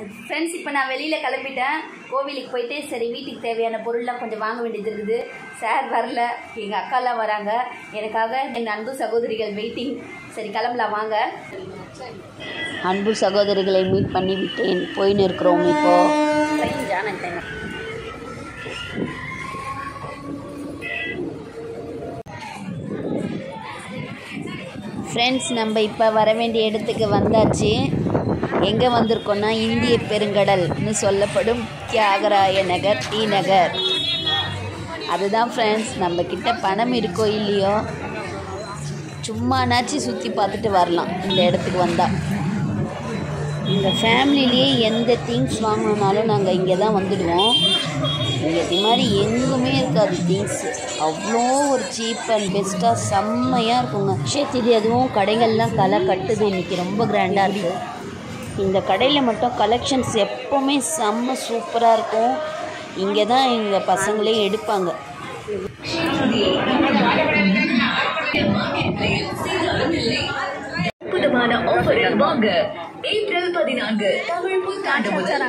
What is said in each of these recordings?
friends இப்போ நான் வெளியில் கிளம்பிட்டேன் கோவிலுக்கு போயிட்டு சரி வீட்டுக்கு தேவையான பொருள்லாம் கொஞ்சம் வாங்க வேண்டியது இருக்குது சார் வரல எங்கள் அக்காலாம் வராங்க எனக்காக எங்கள் அன்பு சகோதரிகள் வெயிட்டிங் சரி கிளம்பலாம் வாங்க அன்பு சகோதரிகளை மீட் பண்ணி விட்டேன் போயின்னு இருக்கிறோம் இப்போ ட்ரெயின் ஜான் ஆகிட்டாங்க ஃப்ரெண்ட்ஸ் நம்ம இப்போ வர வேண்டிய இடத்துக்கு வந்தாச்சு எங்கே வந்திருக்கோம்னா இந்திய பெருங்கடல்னு சொல்லப்படும் தியாகராய நகர் டி நகர் அதுதான் ஃப்ரெண்ட்ஸ் நம்ம கிட்ட பணம் இருக்கோ இல்லையோ சும்மானாச்சு சுற்றி பார்த்துட்டு வரலாம் இந்த இடத்துக்கு வந்தால் இந்த ஃபேமிலிலேயே எந்த திங்ஸ் வாங்கணுனாலும் நாங்கள் இங்கே தான் வந்துடுவோம் இங்கே இது மாதிரி எங்குமே இருக்காது திங்ஸ் அவ்வளோ ஒரு சீப் அண்ட் பெஸ்ட்டாக செம்மையாக இருக்குங்க விஷயத்தில் அதுவும் கடைகள்லாம் களை கட்டுது இன்றைக்கி ரொம்ப கிராண்டாக இருக்குது இந்த கடையில் மட்டும் கலெக்ஷன்ஸ் எப்போவுமே செம்ம சூப்பராக இருக்கும் இங்கே தான் எங்கள் பசங்களே எடுப்பாங்க அற்புதமான ஆஃபரில் வாங்க ஏப்ரல் பதினான்கு தமிழ் புத்தாண்டு முதல்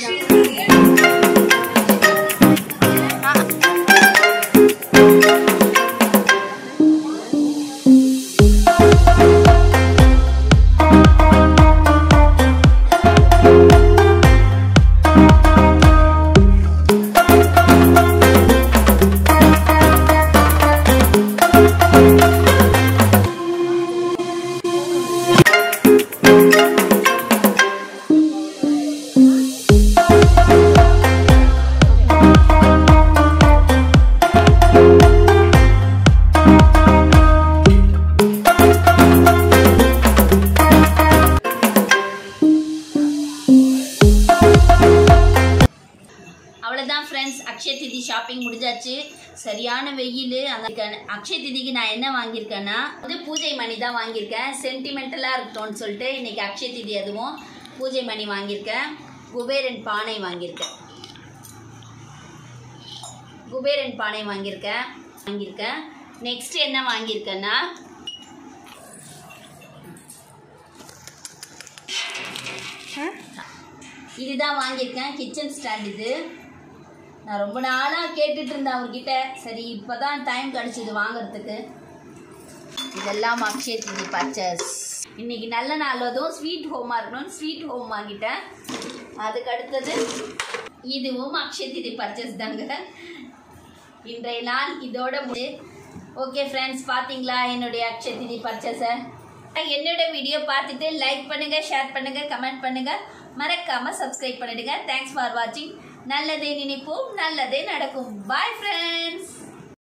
அவ்வளோதான் ஃப்ரெண்ட்ஸ் அக்ஷய திதி ஷாப்பிங் முடிஞ்சாச்சு சரியான வெயில் அந்த க- அக்ஷய திதிக்கு நான் என்ன வாங்கியிருக்கேன்னா வந்து பூஜை மணி தான் வாங்கியிருக்கேன் சென்டிமெண்டலாக இருக்கட்டும்னு சொல்லிட்டு இன்னைக்கு அக்ஷய திதி அதுவும் பூஜை மணி வாங்கியிருக்கேன் குபேரன் பானை வாங்கியிருக்கேன் குபேரன் பானை வாங்கியிருக்கேன் வாங்கியிருக்கேன் நெக்ஸ்ட் என்ன வாங்கியிருக்கேன்னா இதுதான் வாங்கியிருக்கேன் கிச்சன் ஸ்டாண்ட் இது நான் ரொம்ப நாளாக கேட்டுட்டு இருந்தேன் அவர்கிட்ட சரி இப்போ தான் டைம் கிடச்சிது வாங்குறதுக்கு இதெல்லாம் அக்ஷய திதி பர்ச்சேஸ் இன்னைக்கு நல்ல நாள் அதுவும் ஸ்வீட் ஹோமாக இருக்கணும் ஸ்வீட் ஹோம் வாங்கிட்டேன் அதுக்கு அடுத்தது இதுவும் அக்ஷய திதி பர்ச்சேஸ் தாங்க இன்றைய நாள் இதோட முடி ஓகே ஃப்ரெண்ட்ஸ் பார்த்தீங்களா என்னுடைய அக்ஷய திதி பர்ச்சேஸை என்னோட வீடியோ பார்த்துட்டு லைக் பண்ணுங்க ஷேர் பண்ணுங்க கமெண்ட் பண்ணுங்க மறக்காம சப்ஸ்கிரைப் பண்ணிடுங்க தேங்க்ஸ் ஃபார் வாட்சிங் நல்லதே நினைப்போம் நல்லதே நடக்கும் பாய் ஃப்ரெண்ட்ஸ்